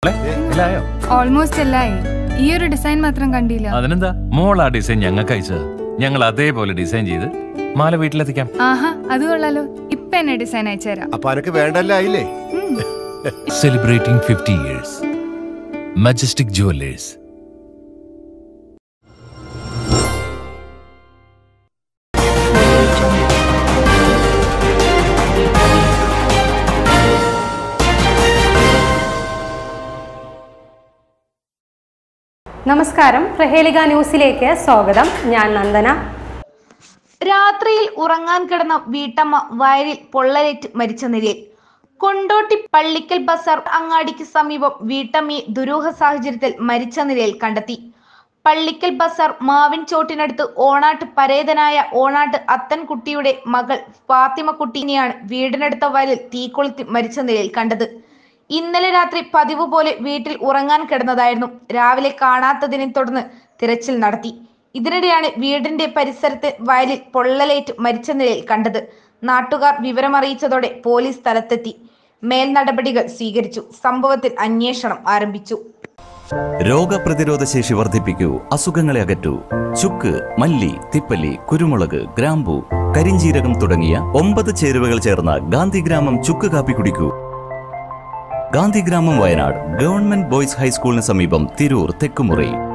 മോളെ, എല്ലായോ ഓൾമോസ്റ്റ് എല്ലായി ഈ ഒരു ഡിസൈൻ മാത്രം കണ്ടില്ല അതിനെന്താ മോൾ ആ ഡിസൈൻ ഞങ്ങൾക്ക് അയച്ചത് ഞങ്ങൾ അതേപോലെ ഡിസൈൻ ചെയ്ത് മാല വീട്ടിലെത്തിക്കാം ആഹാ അത് കൊള്ളാലോ ഇപ്പൊ എന്നെ ഡിസൈൻ അയച്ചുതരാം അപ്പൊ അനക്ക് വേണ്ടല്ല ആയില്ലേ ഉം. Celebrating fifty years majestic jewellers നമസ്കാരം പ്രഹേലിക ന്യൂസിലേക്ക് സ്വാഗതം ഞാൻ നന്ദന രാത്രിയിൽ ഉറങ്ങാൻ കിടന്ന വീട്ടമ്മ വയലിൽ പൊള്ളലേറ്റ് മരിച്ച നിലയിൽ കൊണ്ടോട്ടി പള്ളിക്കൽ ബസാർ അങ്ങാടിക്ക് സമീപം വീട്ടമ്മയെ ദുരൂഹ സാഹചര്യത്തിൽ മരിച്ച നിലയിൽ കണ്ടെത്തി പള്ളിക്കൽ ബസാർ മാവിൻ ചോട്ടിനടുത്ത് ഓണാട്ട് പരേതനായ ഓണാട്ട് അത്തൻകുട്ടിയുടെ മകൾ ഫാത്തിമക്കുട്ടീനെയാണ് വീടിനടുത്ത വയലിൽ തീകൊളുത്തി മരിച്ച നിലയിൽ കണ്ടത് ഇന്നലെ രാത്രി പതിവ് പോലെ വീട്ടിൽ ഉറങ്ങാൻ കിടന്നതായിരുന്നു രാവിലെ കാണാത്തതിനെ തുടർന്ന് തിരച്ചിൽ നടത്തി ഇതിനിടെയാണ് വീടിന്റെ പരിസരത്ത് വയലിൽ പൊള്ളലേറ്റ് മരിച്ച നിലയിൽ കണ്ടത് നാട്ടുകാർ വിവരമറിയിച്ചതോടെ പോലീസ് സ്ഥലത്തെത്തി മേൽ നടപടികൾ സ്വീകരിച്ചു സംഭവത്തിൽ അന്വേഷണം ആരംഭിച്ചു രോഗപ്രതിരോധ ശേഷി വർദ്ധിപ്പിക്കൂ അസുഖങ്ങളെ അകറ്റൂ ചുക്ക് മല്ലി തിപ്പല്ലി കുരുമുളക് ഗ്രാമ്പു കരിഞ്ചീരകം തുടങ്ങിയ ഒമ്പത് ചേരുവകൾ ചേർന്ന ഗാന്ധിഗ്രാമം ചുക്ക് കാപ്പി കുടിക്കൂ ഗാന്ധിഗ്രാമം വയനാട് ഗവൺമെന്റ് ബോയ്സ് ഹൈസ്കൂളിന് സമീപം തിരൂർ തെക്കുമുറി